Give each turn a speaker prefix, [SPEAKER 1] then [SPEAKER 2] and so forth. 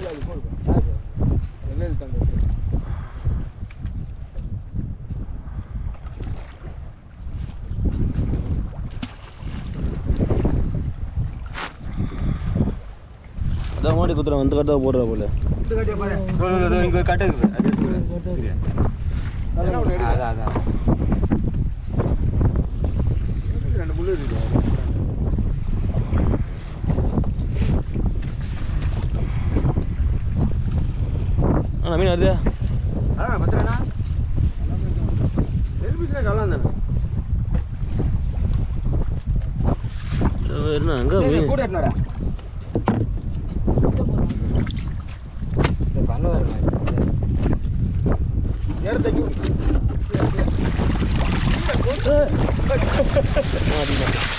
[SPEAKER 1] அதான் மாடி குத்துறேன் வந்து கட்டா போடுறா போல
[SPEAKER 2] இங்க ஒரு கட்டு இருக்கு அது எடுத்துக்கிறேன் சரியா அதான் அதான்
[SPEAKER 3] ரெண்டு முள்ளு இருக்கு
[SPEAKER 1] அண்ணா மீன் வருதா
[SPEAKER 3] அதான் பத்திரண்ணா எதிர்பிச்சுனா கவலாம் தானே
[SPEAKER 1] என்ன அங்கே மீன்
[SPEAKER 2] கூட எட்டனோட பண்ண வரணும்
[SPEAKER 3] ஏற தக்கி
[SPEAKER 1] மாட்டிக்கிட்டேன்